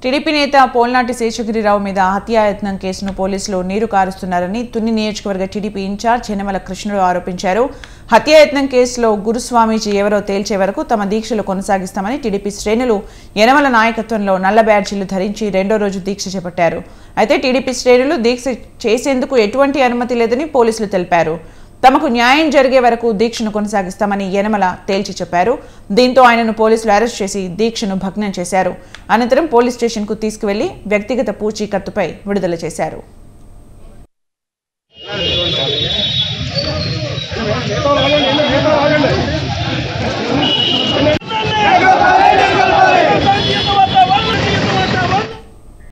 TDP నేత పోల్నాటి శేషగిరిరావు మీద హత్యాయత్నం కేసును పోలీసులు నీరు కారుస్తున్నారని తుని నియోజకవర్గ టీడీపీ ఇన్ఛార్జ్ చెన్నమల కృష్ణుడు ఆరోపించారు హత్యాయత్నం కేసులో గురుస్వామీజీ ఎవరో తేల్చే వరకు తమ దీక్షలు కొనసాగిస్తామని టీడీపీ శ్రేణులు యనమల నాయకత్వంలో నల్ల బ్యాడ్జీలు ధరించి రెండో రోజు దీక్ష చేపట్టారు అయితే టీడీపీ శ్రేణులు దీక్ష చేసేందుకు ఎటువంటి అనుమతి లేదని పోలీసులు తెలిపారు తమకు న్యాయం జరిగే వరకు దీక్షను కొనసాగిస్తామని యనమల తేల్చి చెప్పారు దీంతో ఆయనను పోలీసులు అరెస్ట్ చేసి దీక్షను భగ్నం చేశారు అనంతరం పోలీస్ స్టేషన్కు తీసుకువెళ్లి వ్యక్తిగత పూచీకత్తుపై విడుదల చేశారు